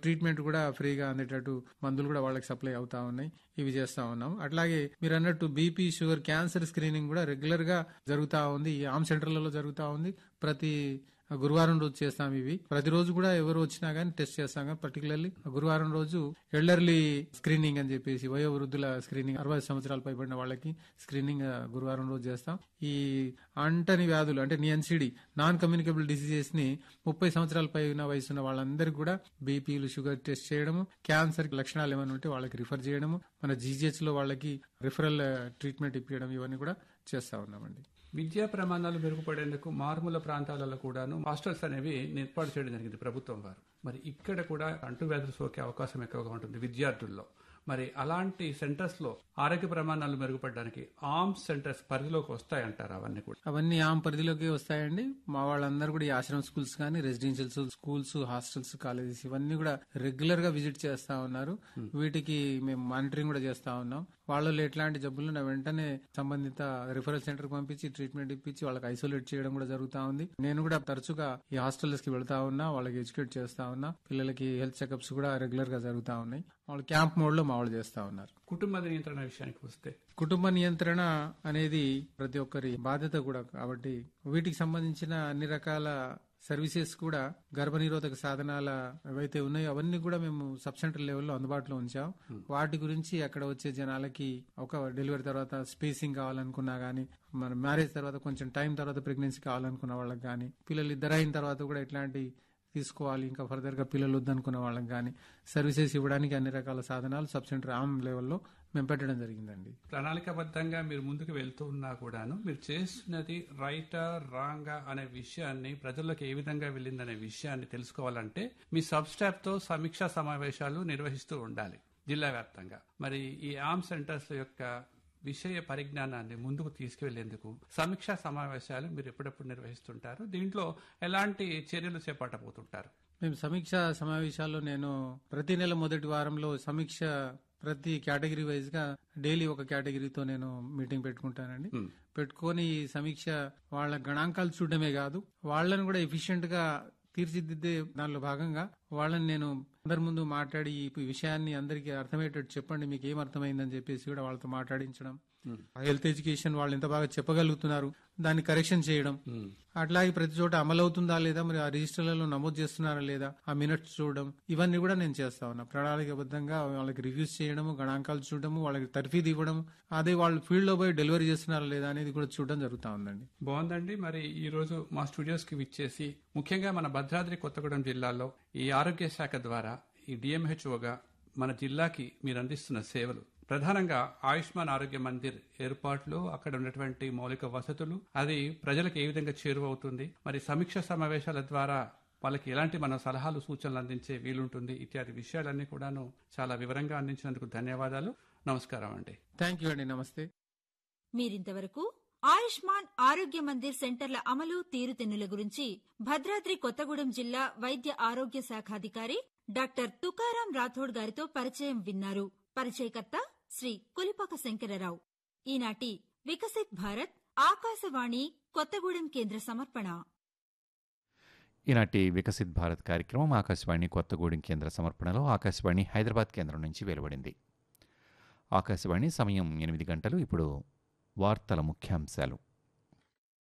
treatment కూడా ఫ్రీగా అందేటట్టు మందులు కూడా వాళ్ళకి సప్లై అవుతా ఉన్నాయి ఇవి చేస్తా ఉన్నాం అట్లాగే మీరు అన్నట్టు బీపీ షుగర్ క్యాన్సర్ స్క్రీనింగ్ కూడా రెగ్యులర్ గా జరుగుతా ఉంది ఈ ఆమ్ సెంటర్లలో జరుగుతా ఉంది ప్రతి గురువారం రోజు చేస్తాం ఇవి ప్రతిరోజు కూడా ఎవరు వచ్చినా గానీ టెస్ట్ చేస్తాం కానీ పర్టికులర్లీ గురువారం రోజు ఎల్డర్లీ స్క్రీనింగ్ అని చెప్పేసి వయోవృద్ధుల స్క్రీనింగ్ అరవై సంవత్సరాలు పైబడిన వాళ్ళకి స్క్రీనింగ్ ఆ, గురువారం రోజు చేస్తాం ఈ అంటని వ్యాధులు అంటే ఎన్సిడి నాన్ కమ్యూనికబుల్ డిసీజెస్ ని ముప్పై సంవత్సరాల పైన వయసున్న వాళ్ళందరికీ కూడా బీపీలు షుగర్ టెస్ట్ చేయడము క్యాన్సర్ లక్షణాలు ఏమైనా ఉంటే వాళ్ళకి రిఫర్ చేయడము మన జీజీహెచ్ లో వాళ్ళకి రిఫరల్ ట్రీట్మెంట్ ఇప్పించడం ఇవన్నీ కూడా చేస్తా ఉన్నామండి విద్యా ప్రమాణాలు మెరుగుపడేందుకు మారుమూల ప్రాంతాలలో కూడాను హాస్టల్స్ అనేవి ఏర్పాటు చేయడం జరిగింది ప్రభుత్వం వారు మరి ఇక్కడ కూడా అంటువ్యాధులు సోకే అవకాశం ఎక్కువగా ఉంటుంది విద్యార్థుల్లో మరి అలాంటి సెంటర్స్ లో ఆరోగ్య ప్రమాణాలు మెరుగుపడడానికి ఆర్మ్స్ సెంటర్స్ పరిధిలోకి వస్తాయంటారు అవన్నీ కూడా అవన్నీ ఆమె పరిధిలోకి వస్తాయండి మా వాళ్ళందరూ కూడా ఈ ఆశ్రమ స్కూల్స్ కానీ రెసిడెన్షియల్ స్కూల్స్ హాస్టల్స్ కాలేజెస్ ఇవన్నీ కూడా రెగ్యులర్ గా విజిట్ చేస్తా ఉన్నారు వీటికి మేము మానిటరింగ్ కూడా చేస్తా ఉన్నాం వాళ్ళలో ఎట్లాంటి జబ్బులు ఉన్న వెంటనే సంబంధిత రిఫరల్ సెంటర్ పంపించి ట్రీట్మెంట్ ఇప్పించి వాళ్ళకి ఐసోలేట్ చేయడం కూడా జరుగుతా ఉంది నేను కూడా తరచుగా ఈ హాస్టల్స్ కి వెళ్తా ఉన్నా వాళ్ళకి ఎడ్యుకేట్ చేస్తా ఉన్నా పిల్లలకి హెల్త్ చెకప్స్ కూడా రెగ్యులర్ గా జరుగుతా ఉన్నాయి వాళ్ళు క్యాంప్ మోడ్ లో మా వాళ్ళు చేస్తా ఉన్నారు కుటుంబ నియంత్రణ విషయానికి వస్తే కుటుంబ నియంత్రణ అనేది ప్రతి ఒక్కరి బాధ్యత కూడా కాబట్టి వీటికి సంబంధించిన అన్ని రకాల సర్వీసెస్ కూడా గర్భనిరోధక సాధనాల ఏవైతే ఉన్నాయో అవన్నీ కూడా మేము సబ్ సెంటర్ లెవెల్లో అందుబాటులో ఉంచాం వాటి గురించి అక్కడ వచ్చే జనాలకి ఒక డెలివరీ తర్వాత స్పేసింగ్ కావాలనుకున్నా గానీ మన మ్యారేజ్ తర్వాత కొంచెం టైం తర్వాత ప్రెగ్నెన్సీ కావాలనుకున్న వాళ్ళకి కానీ పిల్లలు ఇద్దరు అయిన తర్వాత కూడా ఇట్లాంటి తీసుకోవాలి ఇంకా ఫర్దర్ గా పిల్లలు వద్దనుకున్న వాళ్ళకి కానీ సర్వీసెస్ ఇవ్వడానికి అన్ని రకాల సాధనాలు సబ్ సెంటర్ ఆమ్ లెవెల్లో మేము పెట్టడం జరిగిందండి ప్రణాళికాబద్ధంగా మీరు ముందుకు వెళ్తూ ఉన్నా కూడాను మీరు చేస్తున్నది రైటా రాంగా అనే విషయాన్ని ప్రజల్లోకి ఏ విధంగా వెళ్ళిందనే విషయాన్ని తెలుసుకోవాలంటే మీ సబ్ స్టాఫ్ తో సమీక్షా సమావేశాలు నిర్వహిస్తూ ఉండాలి జిల్లా వ్యాప్తంగా మరి ఈ ఆర్మ్ సెంటర్స్ యొక్క విషయ పరిజ్ఞానాన్ని ముందుకు తీసుకువెళ్లేందుకు సమీక్షా సమావేశాలు మీరు ఎప్పుడెప్పుడు నిర్వహిస్తుంటారు దీంట్లో ఎలాంటి చర్యలు చేపట్టబోతుంటారు మేము సమీక్ష సమావేశాల్లో నేను ప్రతి నెల మొదటి వారంలో సమీక్ష ప్రతి కేటగిరీ వైజ్ గా డైలీ ఒక కేటగిరీతో నేను మీటింగ్ పెట్టుకుంటానండి పెట్టుకొని ఈ సమీక్ష వాళ్ళ గణాంకాలు చూడడమే కాదు వాళ్ళని కూడా ఎఫిషియెంట్ గా తీర్చిదిద్దే దానిలో భాగంగా వాళ్ళని నేను అందరి ముందు మాట్లాడి ఈ విషయాన్ని అందరికీ అర్థమయ్యేటట్టు చెప్పండి మీకు ఏం అర్థమైందని చెప్పేసి కూడా వాళ్ళతో మాట్లాడించడం హెల్త్ ఎడ్యుకేషన్ వాళ్ళు ఎంత బాగా చెప్పగలుగుతున్నారు దాన్ని కరెక్షన్ చేయడం అట్లాగే ప్రతి చోట అమలవుతుందా లేదా మరి ఆ రిజిస్టర్లలో నమోదు చేస్తున్నారా లేదా ఆ మినిట్స్ చూడడం ఇవన్నీ కూడా నేను చేస్తా ఉన్నా ప్రణాళికబద్ధంగా వాళ్ళకి రివ్యూస్ చేయడము గణాంకాలు చూడడము వాళ్ళకి తర్ఫీదు ఇవ్వడం అదే వాళ్ళు ఫీల్డ్ లో పోయి డెలివరీ చేస్తున్నారా లేదా అనేది కూడా చూడడం జరుగుతా ఉందండి బాగుందండి మరి ఈ రోజు మా స్టూడియోస్ కి విచ్చేసి ముఖ్యంగా మన భద్రాద్రి కొత్తగూడెం జిల్లాలో ఈ ఆరోగ్య శాఖ ద్వారా ఈ డిఎంహెచ్ఓగా మన జిల్లాకి మీరు అందిస్తున్న సేవలు ప్రధానంగా ఆయుష్మాన్ ఆరోగ్య మందిర్ ఏర్పాట్లు అక్కడ ఉన్నటువంటి మౌలిక వసతులు అది ప్రజలకు ఏ విధంగా చేరువవుతుంది మరి సమీక్ష సమావేశాల ద్వారా వాళ్ళకి ఎలాంటి మన సలహాలు సూచనలు అందించే వీలుంటుంది ఇత్యాది విషయాలన్నీ కూడాను చాలా వివరంగా అందించినందుకు ధన్యవాదాలు నమస్కారం అండి థ్యాంక్ యూ అండి నమస్తే మీరింతవరకు ఆయుష్మాన్ ఆరోగ్య మందిర్ సెంటర్ల అమలు తీరుతెన్నుల గురించి భద్రాద్రి కొత్తగూడెం జిల్లా వైద్య ఆరోగ్య శాఖాధికారి డాక్టర్ తుకారాం రాథోడ్ గారితో పరిచయం విన్నారు పరిచయకర్త శ్రీ కులిపాక శంకరరావు ఈనాటి వికసిత్ భారత్ ఆకాశవాణి కొత్తగూడెం కేంద్ర సమర్పణ ఈనాటి వికసిత్ భారత్ కార్యక్రమం ఆకాశవాణి కొత్తగూడెం కేంద్ర సమర్పణలో ఆకాశవాణి హైదరాబాద్ కేంద్రం నుంచి వెలువడింది ఆకాశవాణి సమయం ఎనిమిది గంటలు ఇప్పుడు వార్తల ముఖ్యాంశాలు